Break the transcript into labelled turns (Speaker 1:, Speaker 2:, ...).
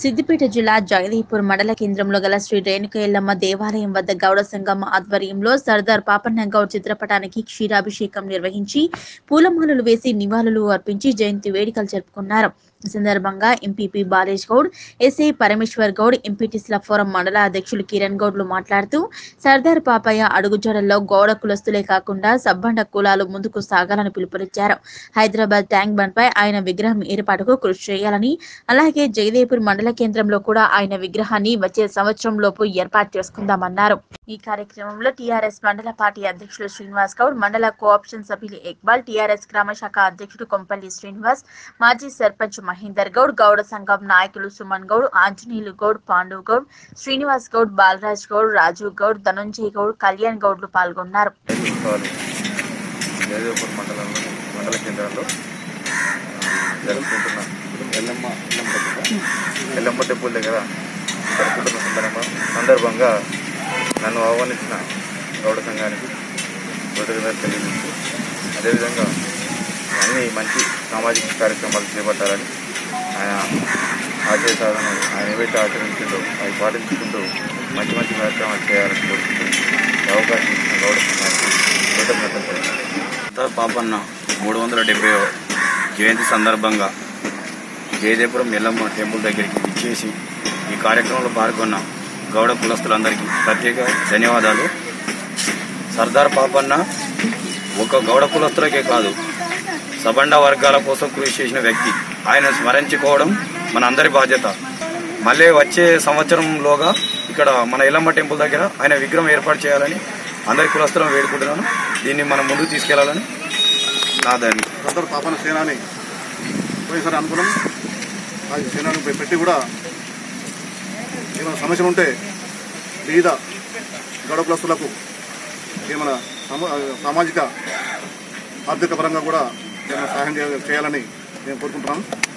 Speaker 1: సిద్దిపేట జిల్లా జగదీపూర్ మండల కేంద్రంలో గల శ్రీ రేణుక ఎల్లమ్మ దేవాలయం వద్ద గౌడ సంఘం ఆధ్వర్యంలో సర్దార్ పాపన్న గౌడ్ చిత్రపటానికి క్షీరాభిషేకం నిర్వహించి పూలమాలలు వేసి నివాళులు అర్పించి జయంతి వేడుకలు జరుపుకున్నారు ఈ సందర్భంగా ఎంపీపీ బాలేష్ గౌడ్ ఎస్ఐ పరమేశ్వర్ గౌడ్ ఎంపీటీసీల ఫోరం మండల అధ్యక్షులు కిరణ్ గౌడ్లు మాట్లాడుతూ సర్దార్ పాపయ్య అడుగుజాడల్లో గౌడ కులస్తులే కాకుండా సబ్బండ కులాలు ముందుకు సాగాలని పిలుపునిచ్చారు హైదరాబాద్ ట్యాంక్ బండ్ పై ఆయన విగ్రహం ఏర్పాటుకు కృషి చేయాలని అలాగే జగదేపూర్ మండల కేంద్రంలో కూడా ఆయన విగ్రహాన్ని వచ్చే సంవత్సరం లోపు ఏర్పాటు చేసుకుందామన్నారు ఈ కార్యక్రమంలో టీఆర్ఎస్ మండల పార్టీ అధ్యక్షులు శ్రీనివాస్ గౌడ్ మండల కోఆప్షన్ సభ్యులు ఇక్బాల్ టీఆర్ఎస్ గ్రామ శాఖ అధ్యక్షుడు కొంపల్లి శ్రీనివాస్ మాజీ సర్పంచ్ మహేందర్ గౌడ్ గౌడ సంఘం నాయకులు సుమన్ గౌడ్ ఆంజనేయులు గౌడ్ పాండు గౌడ్ శ్రీనివాస్ గౌడ్ బాలరాజ్ గౌడ్ రాజు గౌడ్ ధనుంజయ్ గౌడ్ కళ్యాణ్ గౌడ్లు పాల్గొన్నారు
Speaker 2: ఉత్సవాలు జయదేవపూర్ మండలంలో మండల కేంద్రాల్లో జరుపుకుంటున్న ఎల్లమ్మ ఎల్లమ్మ టెంపుల్ ఎల్లమ్మ టెంపుల్ దగ్గర జరుపుకుంటున్న సందర్భంగా సందర్భంగా నన్ను ఆహ్వానించిన గౌడ సంఘానికి కృతజ్ఞతలు తెలియజేస్తూ అదేవిధంగా అన్ని మంచి సామాజిక కార్యక్రమాలు చేపట్టాలని ఆయన ఆశయ సాధన ఆయన ఏవైతే ఆచరించిండో అవి పాటించుకుంటూ మంచి మంచి కార్యక్రమాలు చేయాలని కోరుకుంటూ ఈ అవకాశం ఇచ్చిన గౌడ సంఘానికి కృతజ్ఞతలు తెలియజేస్తున్నాను.
Speaker 3: ఉత్తర పాపన్న మూడు వందల డెబ్బై జయంతి సందర్భంగా జయదేపురం ఎల్లమ్మ టెంపుల్ దగ్గరికి ఇచ్చేసి ఈ కార్యక్రమంలో పాల్గొన్న గౌడ కులస్తులందరికీ ప్రత్యేక ధన్యవాదాలు సర్దార్ పాపన్న ఒక గౌడ కులస్తులకే కాదు సబండ వర్గాల కోసం కృషి చేసిన వ్యక్తి ఆయన స్మరించుకోవడం మన అందరి బాధ్యత మళ్ళీ వచ్చే సంవత్సరంలోగా ఇక్కడ మన ఎల్లమ్మ టెంపుల్ దగ్గర ఆయన విగ్రహం ఏర్పాటు చేయాలని అందరి కులస్తులను వేడుకుంటున్నాను దీన్ని మనం ముందుకు తీసుకెళ్లాలని నా దాన్ని
Speaker 4: సర్దార్ పాపన సేనాని పోయినసారి అనుకున్నాం ఆ సేనాని పోయి పెట్టి కూడా ఏమైనా సమస్యలు ఉంటే వివిధ గడపలస్తులకు ఏమైనా సమ- సామాజిక ఆర్థిక పరంగా కూడా ఏమైనా సహాయం చేయ- చేయాలని మేము కోరుకుంటున్నాం